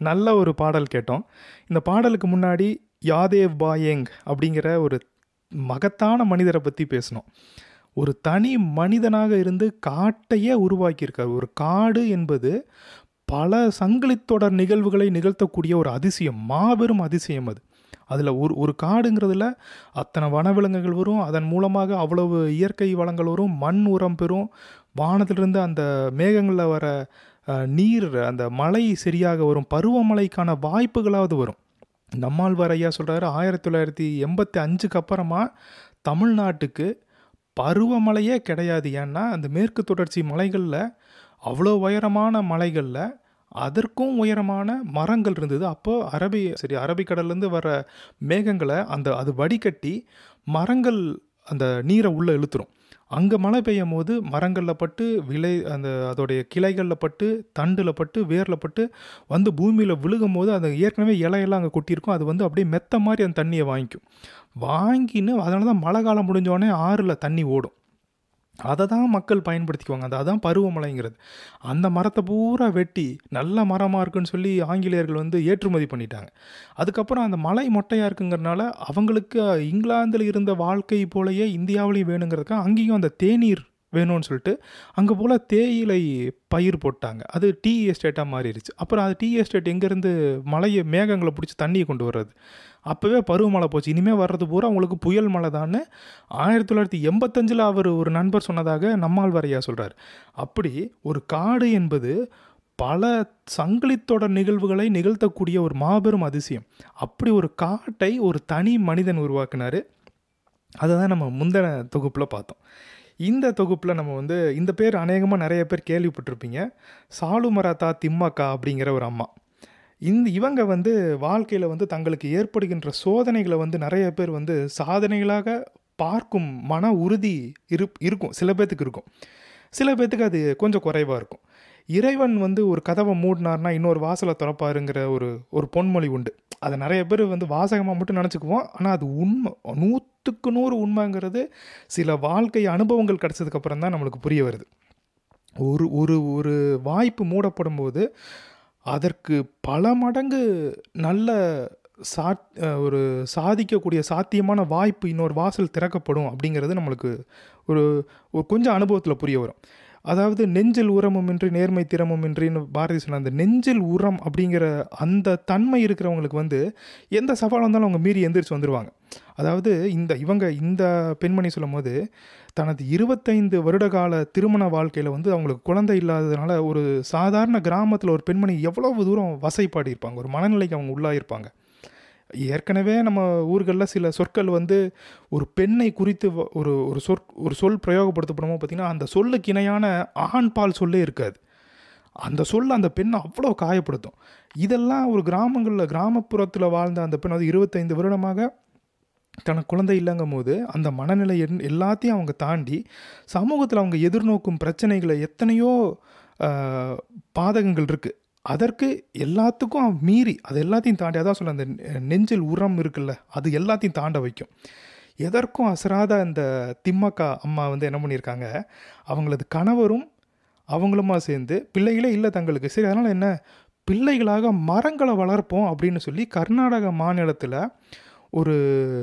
நல்ல ஒரு பாடல் கேட்டோம் இந்த பாடலுக்கு முன்னாடி யாதேவ் பாயேங் அப்படிங்கிற ஒரு மகத்தான மனிதரை பற்றி பேசணும் ஒரு தனி மனிதனாக இருந்து காட்டையே உருவாக்கியிருக்கார் ஒரு காடு என்பது பல சங்கிலித்தொடர் நிகழ்வுகளை நிகழ்த்தக்கூடிய ஒரு அதிசயம் மாபெரும் அதிசயம் அது அதில் ஒரு ஒரு காடுங்கிறதுல அத்தனை வனவிலங்குகள் வரும் அதன் மூலமாக அவ்வளவு இயற்கை வளங்கள் வரும் மண் உரம் பெறும் வானத்திலிருந்து அந்த மேகங்களில் வர அஹ், நீர் அந்த மழை சரியாக வரும் பருவமழைக்கான வாய்ப்புகளாவது வரும் நம்மாழ்வார் ஐயா சொல்கிறாரு ஆயிரத்தி தொள்ளாயிரத்தி எண்பத்தி அஞ்சுக்கு அப்புறமா தமிழ்நாட்டுக்கு பருவமழையே கிடையாது ஏன்னா அந்த மேற்கு தொடர்ச்சி மலைகளில் அவ்வளோ உயரமான மலைகளில் அதற்கும் உயரமான மரங்கள் இருந்தது அப்போ அரபி சரி அரபிக்கடல்லேருந்து வர மேகங்களை அந்த அது வடிகட்டி மரங்கள் அந்த நீரை உள்ளே இழுத்துரும் அங்கே மழை பெய்யும் போது மரங்களில் பட்டு விளை அந்த அதோடைய கிளைகளில் பட்டு தண்டில் பட்டு வேரில் பட்டு வந்து பூமியில் விழுகும் போது அது ஏற்கனவே இலையெல்லாம் அங்கே கொட்டியிருக்கும் அது வந்து அப்படியே மெத்த மாதிரி அந்த தண்ணியை வாங்கிக்கும் வாங்கின்னு அதனால தான் மழை காலம் முடிஞ்சோடனே ஆறில் தண்ணி ஓடும் அதை தான் மக்கள் பயன்படுத்திக்குவாங்க அது அதான் பருவமழைங்கிறது அந்த மரத்தை பூரா வெட்டி நல்ல மரமாக இருக்குன்னு சொல்லி ஆங்கிலேயர்கள் வந்து ஏற்றுமதி பண்ணிட்டாங்க அதுக்கப்புறம் அந்த மலை மொட்டையாக இருக்குங்கிறனால அவங்களுக்கு இங்கிலாந்தில் இருந்த வாழ்க்கை போலயே இந்தியாவிலையும் வேணுங்கிறதுக்காக அங்கேயும் அந்த தேநீர் வேணும்னு சொல்லிட்டு அங்கே போல் தேயிலை பயிர் போட்டாங்க அது டீ எஸ்டேட்டாக மாறிடுச்சு அப்புறம் அது டீ எஸ்டேட் எங்கேருந்து மலையை மேகங்களை பிடிச்சி தண்ணியை கொண்டு வர்றது அப்போவே பருவமழை போச்சு இனிமேல் வர்றது பூரா உங்களுக்கு புயல் மழை தான்னு ஆயிரத்தி தொள்ளாயிரத்தி எண்பத்தஞ்சில் அவர் ஒரு நண்பர் சொன்னதாக நம்மாழ்வாரையா சொல்கிறார் அப்படி ஒரு காடு என்பது பல சங்கிலித்தொடர் நிகழ்வுகளை நிகழ்த்தக்கூடிய ஒரு மாபெரும் அதிசயம் அப்படி ஒரு காட்டை ஒரு தனி மனிதன் உருவாக்குனாரு அதை தான் நம்ம முந்தின தொகுப்பில் பார்த்தோம் இந்த தொகுப்பில் நம்ம வந்து இந்த பேர் அநேகமாக நிறைய பேர் கேள்விப்பட்டிருப்பீங்க சாலுமராத்தா திம்மக்கா அப்படிங்கிற ஒரு அம்மா இந்த இவங்க வந்து வாழ்க்கையில் வந்து தங்களுக்கு ஏற்படுகின்ற சோதனைகளை வந்து நிறைய பேர் வந்து சாதனைகளாக பார்க்கும் மன உறுதி இரு இருக்கும் சில பேர்த்துக்கு இருக்கும் சில பேர்த்துக்கு அது கொஞ்சம் குறைவாக இருக்கும் இறைவன் வந்து ஒரு கதவை மூடினார்னா இன்னொரு வாசலை திறப்பாருங்கிற ஒரு ஒரு பொன்மொழி உண்டு அதை நிறைய பேர் வந்து வாசகமாக மட்டும் நினச்சிக்குவோம் ஆனால் அது உண்மை நூற்றுக்கு நூறு உண்மைங்கிறது சில வாழ்க்கை அனுபவங்கள் கிடச்சதுக்கப்புறம் தான் நம்மளுக்கு புரிய வருது ஒரு ஒரு ஒரு வாய்ப்பு மூடப்படும் போது அதற்கு பல மடங்கு நல்ல சாத் ஒரு சாதிக்கக்கூடிய சாத்தியமான வாய்ப்பு இன்னொரு வாசல் திறக்கப்படும் அப்படிங்கிறது நம்மளுக்கு ஒரு ஒரு கொஞ்சம் அனுபவத்தில் புரிய வரும் அதாவது நெஞ்சில் உரமுமின்றி நேர்மை திறமுமின்றின்னு பாரதி சொன்ன அந்த நெஞ்சில் உரம் அப்படிங்கிற அந்த தன்மை இருக்கிறவங்களுக்கு வந்து எந்த சவால் வந்தாலும் அவங்க மீறி எந்திரிச்சு வந்துடுவாங்க அதாவது இந்த இவங்க இந்த பெண்மணி சொல்லும் போது தனது இருபத்தைந்து வருட கால திருமண வாழ்க்கையில் வந்து அவங்களுக்கு குழந்தை இல்லாததுனால ஒரு சாதாரண கிராமத்தில் ஒரு பெண்மணி எவ்வளவு தூரம் வசைப்பாடி இருப்பாங்க ஒரு மனநிலைக்கு அவங்க உள்ளாயிருப்பாங்க ஏற்கனவே நம்ம ஊர்களில் சில சொற்கள் வந்து ஒரு பெண்ணை குறித்து வ- ஒரு ஒரு சொற் ஒரு சொல் பிரயோகப்படுத்தப்படுமோ பார்த்திங்கன்னா அந்த சொல்லுக்கு இணையான ஆண் பால் சொல்லே இருக்காது அந்த சொல் அந்த பெண்ணை அவ்வளோ காயப்படுத்தும் இதெல்லாம் ஒரு கிராமங்களில் கிராமப்புறத்தில் வாழ்ந்த அந்த பெண் அது இருபத்தைந்து வருடமாக தனக்கு குழந்தை இல்லைங்கும் போது அந்த மனநிலை என்- எல்லாத்தையும் அவங்க தாண்டி சமூகத்தில் அவங்க எதிர்நோக்கும் பிரச்சனைகளை எத்தனையோ ஆஹ், பாதகங்கள் இருக்குது அதற்கு எல்லாத்துக்கும் அவன் மீறி அது எல்லாத்தையும் தாண்டி அதான் சொல்ல அந்த நெ- நெஞ்சில் உரம் இருக்குல்ல அது எல்லாத்தையும் தாண்ட வைக்கும் எதற்கும் அசராத அந்த திம்மக்கா அம்மா வந்து என்ன பண்ணியிருக்காங்க அவங்களது கணவரும் அவங்களுமா சேர்ந்து பிள்ளைகளே இல்லை தங்களுக்கு சரி அதனால் என்ன பிள்ளைகளாக மரங்களை வளர்ப்போம் அப்படின்னு சொல்லி கர்நாடக மாநிலத்தில் ஒரு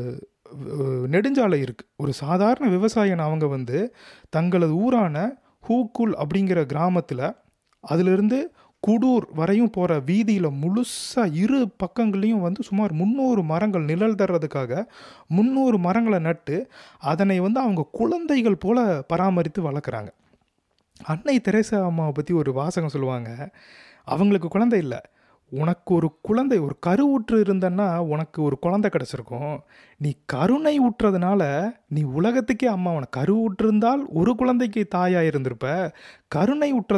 அஹ், நெடுஞ்சாலை இருக்குது ஒரு சாதாரண விவசாயன் அவங்க வந்து தங்களது ஊரான ஹூக்குல் அப்படிங்கிற கிராமத்தில் அதிலிருந்து குடூர் வரையும் போகிற வீதியில் முழுசாக இரு பக்கங்களையும் வந்து சுமார் முந்நூறு மரங்கள் நிழல் தர்றதுக்காக முந்நூறு மரங்களை நட்டு அதனை வந்து அவங்க குழந்தைகள் போல பராமரித்து வளர்க்குறாங்க அன்னை தெரேசா அம்மாவை பற்றி ஒரு வாசகம் சொல்லுவாங்க அவங்களுக்கு குழந்தை இல்லை உனக்கு ஒரு குழந்தை ஒரு கருவுற்று இருந்தன்னா உனக்கு ஒரு குழந்தை கிடச்சிருக்கும் நீ கருணை ஊற்றுறதுனால நீ உலகத்துக்கே அம்மா உனக்கு கருவுற்றிருந்தால் ஒரு குழந்தைக்கு தாயாக இருந்திருப்ப கருணை ஊற்ற